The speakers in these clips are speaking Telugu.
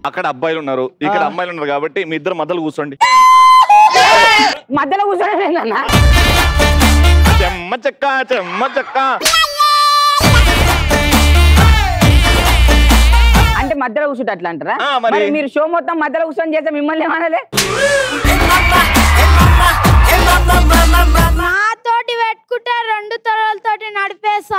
అక్కడ అబ్బాయిలు ఉన్నారు ఇక్కడ అమ్మాయిలు ఉన్నారు కాబట్టి మీ ఇద్దరు మధ్యలో కూర్చోండి మధ్యలో కూర్చోడం ఏందన్నా చెమ్మ చెక్క చెమ్మ చెక్క అంటే మధ్యలో కూర్చుంటే అట్లా అంటారా ఆ, మరి. మరి మీరు షో మొత్తం మధ్యలో కూర్చొని చేస్తే మిమ్మల్ని ఏమనాలే నాతోటి పెట్టుకుంటే రెండు తొరలతోటి నడిపేసా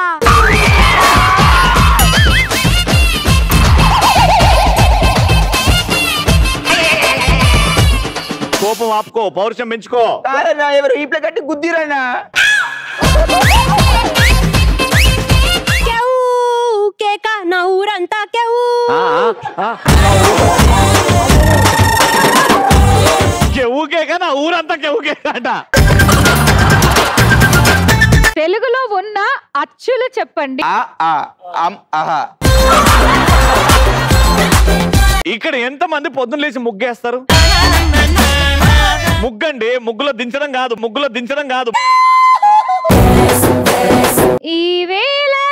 కోపం ఆపుకో పౌరుషం పెంచుకో కాదన్నా ఎవరు ఈప్ల కట్టి గుద్దిరన్నా కేవ్ కేక నా ఊరంతా కేవ్ కెవ్వుకే కదా ఊరంతా కెవ్వుకే అంట తెలుగులో ఉన్న అచ్చులు చెప్పండి ఆ ఆ అమ్ ఆహా ఇక్కడ ఎంత మంది పొద్దున్న లేచి ముగ్గేస్తారు ముగ్గండి ముగ్గులో దించడం కాదు ముగ్గులో దించడం కాదు ఈ వేళ